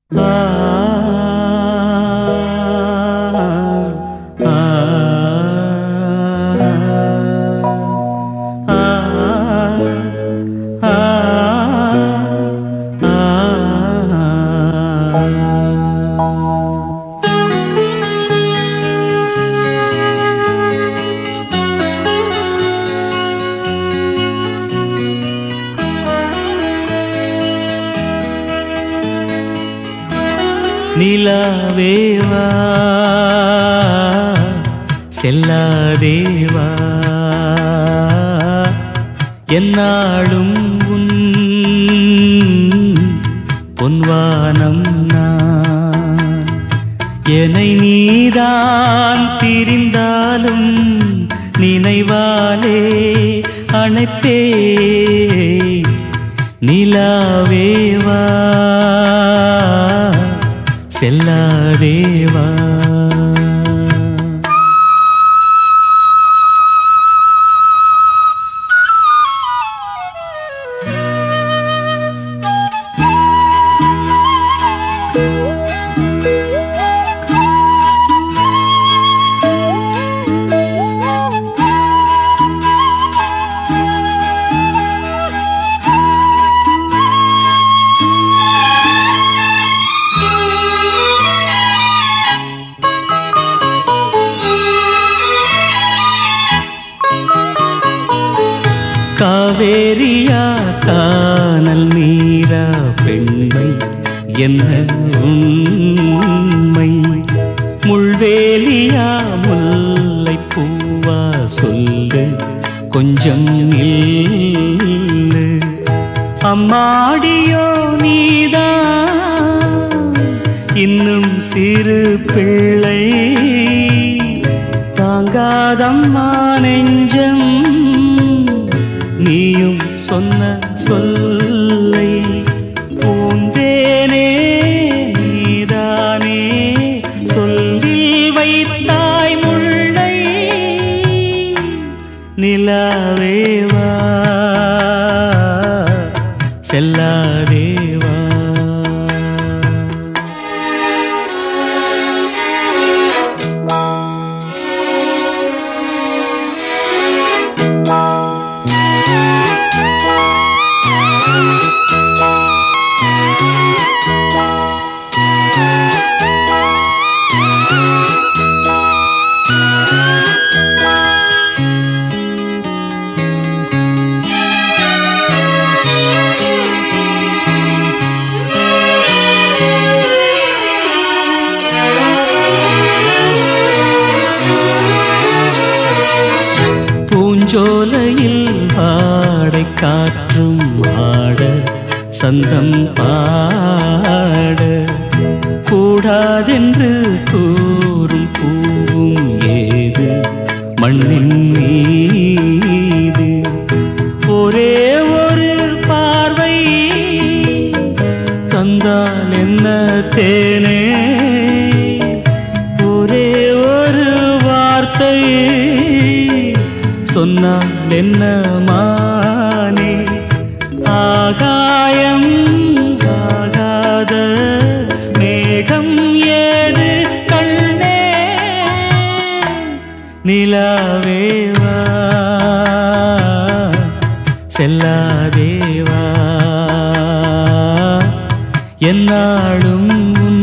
ஆ ஆ ஆ ஆ ஆ நிலாவேவா செல்லாதேவா என்னாலும் உன் பொன்வானம் நான் என்னை நீதான் திரிந்தாலும் நினைவாலே அணைப்பே நிலாவேவா செல்லாதேவா காவேரியா கானல் நீரா பெண்மை என்ன உண்மை முள்வேலியா முல்லை பூவா சொல்லு கொஞ்சம் நில்லு அம்மாடியோ நீதான் இன்னும் சிறு பிள்ளை தாங்காதம்மா நெஞ்சம் நீயும் சொன்ன சொல்லை பூந்தேனே நீதானே சொல்லில் வைத்தாய் முல்லை நிலாவேவா செல்லாதேவா பூஞ்சோலையில் பாடை காற்றும் ஆட சந்தம் பாட கூடாதென்று கூறும் பூவும் ஏது மண்ணின் மீது ஒரே ஒரு பார்வை தந்தால் என்ன தேனே ஒரே ஒரு வார்த்தை சொன்னால் என்ன மானே ஆகாயம் ஆகாத மேகம் ஏது கண்ணே நிலாவேவா செல்லாதேவா என்னாலும் உன்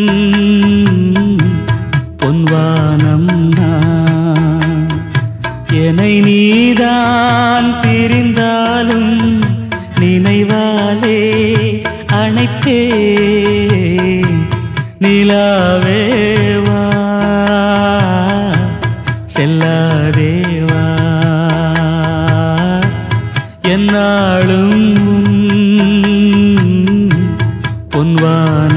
பொன்வானம் நான் என்னை நீதான் பிரிந்தாலும் நினைவாலே அணைத்தே நிலாவேவா செல்லாதேவா என்னாலும் உன் பொன்வானம்